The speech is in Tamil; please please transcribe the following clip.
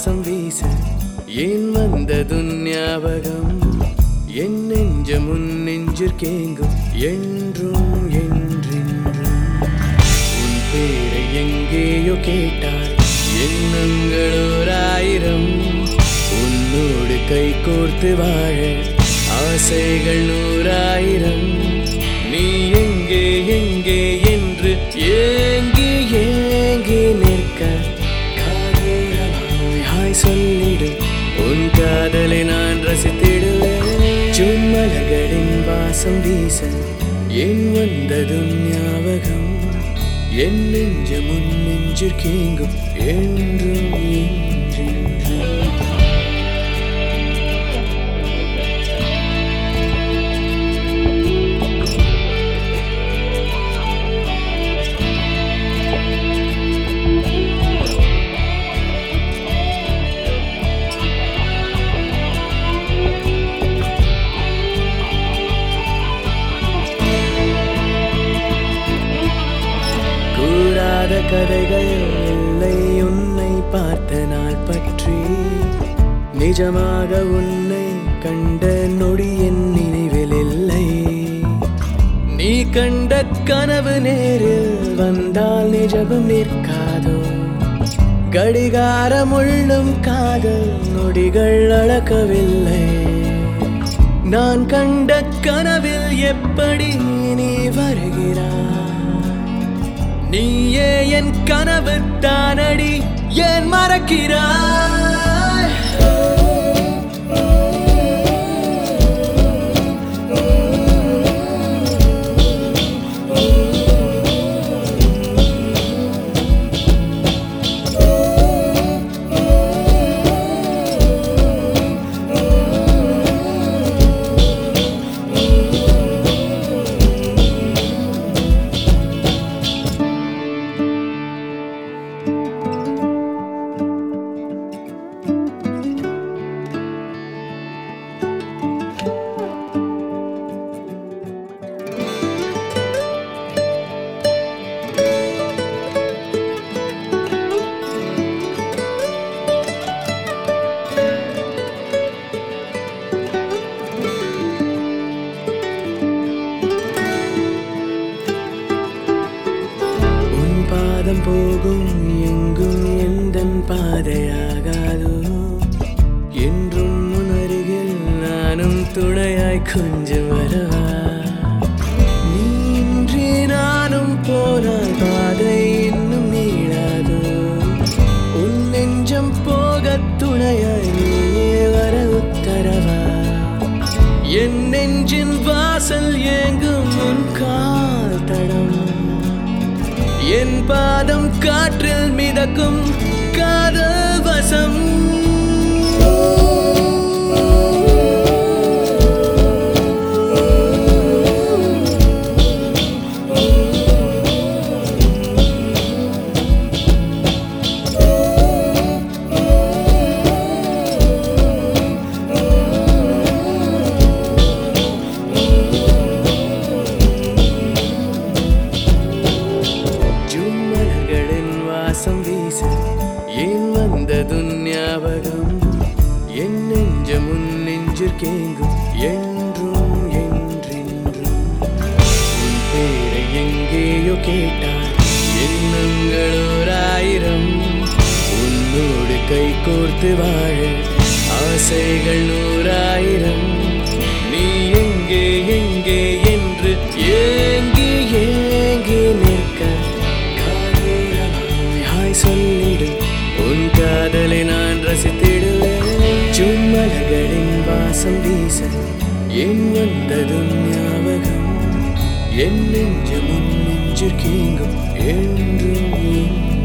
வாசம் வீச ஏன் வந்தது ஞாபகம் என் நெஞ்ச முன் நெஞ்சிற்கேங்கும் என்றும் என்றென்றும் உன் பேரை எங்கேயோ கேட்டால் எண்ணங்கள் ஓராயிரம் உன்னோடு கை கோர்த்து வாழ ஆசைகள் நூறாயிரம் நீ எங்கே எங்கே என்று ஏங்கி ஏங்கி நிற்க காதலமாய் ஹாய் சொல்லிடு உன் காதலை நான் ரசித்திடுவேன் சும்மலகளின் வாசம் வீச என் வந்ததும் ஞாபகம் என் நெஞ்ச முன் நெஞ்சிற்கேங்கும் என்றும் என்றென்றும் கூறாத கதைகள் இல்லை உன்னை பார்த்த நாள் பற்றி நிஜமாக உன்னை கண்ட நொடி என் நினைவில் இல்லை நீ கண்ட கனவு நேரில் வந்தால் நிஜமும் நிற்காதோ கடிகாரம் உள்ளும் காதல் நொடிகள் அளக்கவில்லை நான் கண்ட கனவில் எப்படி நீ வருகிறாய் நீயே என் கனவு தானடி ஏன் மறக்கிறாய் உன் பாதம் போகும் எங்கும் எந்தன் பாதையாகாதோ என்றும் உன் அருகில் நானும் துணையாய் கொஞ்சம் வரவா நீன்றி நானும் போனால் பாதை இன்னும் நீளாதோ உன் நெஞ்சம் போகத் துணையாய் நீயே வர உத்தரவா என் நெஞ்சின் வாசல் ஏங்கும் உன் கால் தடம் என் பாதம் காற்றில் மிதக்கும் காதல் வசம் ஜும்மலர்களின் வாசம் வீச ஏன் வந்தது ஞாபகம் என் நெஞ்ச முன் நெஞ்சிற்கேங்கும் என்றும் என்றென்றும் உன் பேரை எங்கேயோ கேட்டால் எண்ணங்கள் ஓராயிரம் உன்னோடு கை கோர்த்து வாழ ஆசைகள் நூறாயிரம் நீ எங்கே எங்கே என்று ஏங்கி ஏங்கி நிற்க காதலமாய் ஹாய் சொல்லிடு உன் காதலை நான் ரசித்திடுவேன் சும்மலகளின் வாசம் வீச என் வந்ததும் ஞாபகம் என் நெஞ்ச முன் நெஞ்சிற்கேங்கும் என்றும்